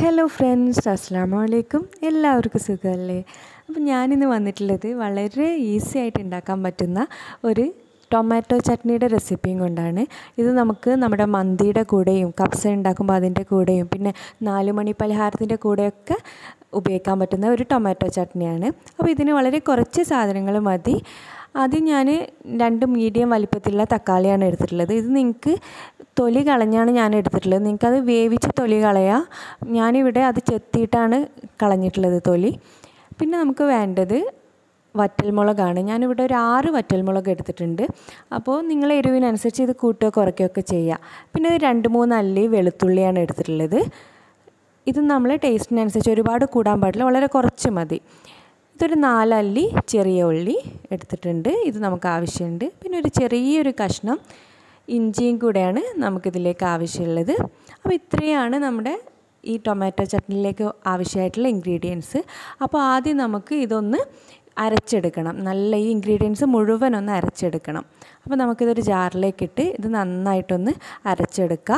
hello friends അസ്സാം വലൈക്കും എല്ലാവർക്കും സുഖമല്ലേ അപ്പം ഞാനിന്ന് വന്നിട്ടുള്ളത് വളരെ ഈസി ആയിട്ട് ഉണ്ടാക്കാൻ പറ്റുന്ന ഒരു ടൊമാറ്റോ ചട്നിയുടെ റെസിപ്പിയും കൊണ്ടാണ് ഇത് നമുക്ക് നമ്മുടെ മന്തിയുടെ കൂടെയും കപ്സ ഉണ്ടാക്കുമ്പോൾ അതിൻ്റെ കൂടെയും പിന്നെ നാല് മണി പലഹാരത്തിൻ്റെ കൂടെയൊക്കെ ഉപയോഗിക്കാൻ പറ്റുന്ന ഒരു ടൊമാറ്റോ ചട്നിയാണ് അപ്പോൾ ഇതിന് വളരെ കുറച്ച് സാധനങ്ങൾ മതി ആദ്യം ഞാൻ രണ്ട് മീഡിയം വലിപ്പത്തിലുള്ള തക്കാളിയാണ് എടുത്തിട്ടുള്ളത് ഇത് നിങ്ങൾക്ക് തൊലി കളഞ്ഞാണ് ഞാൻ എടുത്തിട്ടുള്ളത് നിങ്ങൾക്കത് വേവിച്ച് തൊലി കളയാം ഞാനിവിടെ അത് ചെത്തിയിട്ടാണ് കളഞ്ഞിട്ടുള്ളത് തൊലി പിന്നെ നമുക്ക് വേണ്ടത് വറ്റൽമുളകാണ് ഞാനിവിടെ ഒരു ആറ് വറ്റൽമുളക് എടുത്തിട്ടുണ്ട് അപ്പോൾ നിങ്ങൾ എരിവിനനുസരിച്ച് ഇത് കൂട്ടുകയോ കുറയ്ക്കുകയൊക്കെ ചെയ്യുക പിന്നെ ഇത് രണ്ട് മൂന്ന് അല്ലി വെളുത്തുള്ളിയാണ് എടുത്തിട്ടുള്ളത് ഇത് നമ്മൾ ടേസ്റ്റിനനുസരിച്ച് ഒരുപാട് കൂടാൻ പാടില്ല വളരെ കുറച്ച് മതി ഇതൊരു നാലല്ലി ചെറിയ ഉള്ളി എടുത്തിട്ടുണ്ട് ഇത് നമുക്ക് ആവശ്യമുണ്ട് പിന്നെ ഒരു ചെറിയൊരു കഷ്ണം ഇഞ്ചിയും കൂടെയാണ് നമുക്കിതിലേക്ക് ആവശ്യമുള്ളത് അപ്പോൾ ഇത്രയാണ് നമ്മുടെ ഈ ടൊമാറ്റോ ചട്നിയിലേക്ക് ആവശ്യമായിട്ടുള്ള ഇൻഗ്രീഡിയൻസ് അപ്പോൾ ആദ്യം നമുക്ക് ഇതൊന്ന് അരച്ചെടുക്കണം നല്ല ഈ ഇൻഗ്രീഡിയൻസ് മുഴുവൻ ഒന്ന് അരച്ചെടുക്കണം അപ്പോൾ നമുക്കിതൊരു ജാറിലേക്കിട്ട് ഇത് നന്നായിട്ടൊന്ന് അരച്ചെടുക്കുക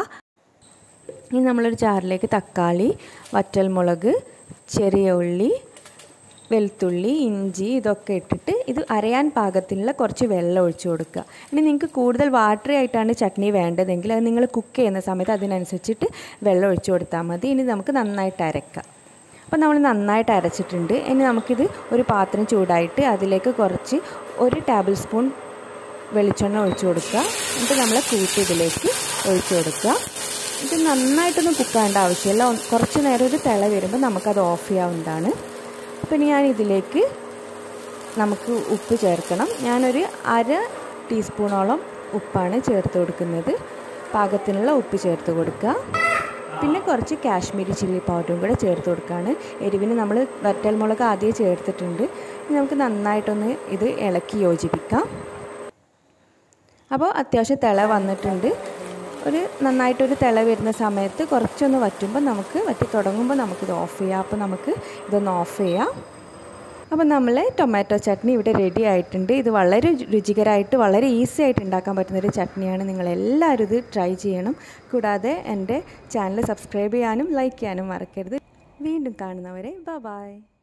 ഇനി നമ്മളൊരു ജാറിലേക്ക് തക്കാളി വറ്റൽമുളക് ചെറിയ ഉള്ളി വെളുത്തുള്ളി ഇഞ്ചി ഇതൊക്കെ ഇട്ടിട്ട് ഇത് അരയാൻ പാകത്തിനുള്ള കുറച്ച് വെള്ളം ഒഴിച്ചു കൊടുക്കുക ഇനി നിങ്ങൾക്ക് കൂടുതൽ വാട്ടറി ആയിട്ടാണ് ചട്നി വേണ്ടതെങ്കിൽ അത് നിങ്ങൾ കുക്ക് ചെയ്യുന്ന സമയത്ത് അതിനനുസരിച്ചിട്ട് വെള്ളം ഒഴിച്ചു കൊടുത്താൽ മതി ഇനി നമുക്ക് നന്നായിട്ട് അരക്കാം അപ്പോൾ നമ്മൾ നന്നായിട്ട് അരച്ചിട്ടുണ്ട് ഇനി നമുക്കിത് ഒരു പാത്രം ചൂടായിട്ട് അതിലേക്ക് കുറച്ച് ഒരു ടേബിൾ സ്പൂൺ വെളിച്ചെണ്ണ ഒഴിച്ചു കൊടുക്കുക എന്നിട്ട് നമ്മൾ കൂട്ടി ഇതിലേക്ക് ഒഴിച്ചു കൊടുക്കുക ഇത് നന്നായിട്ടൊന്നും കുക്കാവേണ്ട ആവശ്യമില്ല കുറച്ച് നേരം ഒരു തിള വരുമ്പോൾ നമുക്കത് ഓഫ് ചെയ്യാവുന്നതാണ് അപ്പോൾ ഇനി ഞാൻ ഇതിലേക്ക് നമുക്ക് ഉപ്പ് ചേർക്കണം ഞാനൊരു അര ടീസ്പൂണോളം ഉപ്പാണ് ചേർത്ത് കൊടുക്കുന്നത് പാകത്തിനുള്ള ഉപ്പ് ചേർത്ത് കൊടുക്കുക പിന്നെ കുറച്ച് കാശ്മീരി ചില്ലി പൗഡറും കൂടെ ചേർത്ത് കൊടുക്കുകയാണ് എരിവിന് നമ്മൾ വറ്റൽമുളക് ആദ്യം ചേർത്തിട്ടുണ്ട് ഇനി നമുക്ക് നന്നായിട്ടൊന്ന് ഇത് ഇളക്കി യോജിപ്പിക്കാം അപ്പോൾ അത്യാവശ്യം തിള വന്നിട്ടുണ്ട് ഒരു നന്നായിട്ടൊരു തിള വരുന്ന സമയത്ത് കുറച്ചൊന്ന് വറ്റുമ്പോൾ നമുക്ക് വറ്റി തുടങ്ങുമ്പോൾ നമുക്കിത് ഓഫ് ചെയ്യാം അപ്പോൾ നമുക്ക് ഇതൊന്ന് ഓഫ് ചെയ്യാം അപ്പോൾ നമ്മൾ ടൊമാറ്റോ ചട്നി ഇവിടെ റെഡി ആയിട്ടുണ്ട് ഇത് വളരെ രുചികരമായിട്ട് വളരെ ഈസി ആയിട്ട് ഉണ്ടാക്കാൻ പറ്റുന്നൊരു ചട്നിയാണ് നിങ്ങളെല്ലാവരും ഇത് ട്രൈ ചെയ്യണം കൂടാതെ എൻ്റെ ചാനൽ സബ്സ്ക്രൈബ് ചെയ്യാനും ലൈക്ക് ചെയ്യാനും മറക്കരുത് വീണ്ടും കാണുന്നവരെ ബൈ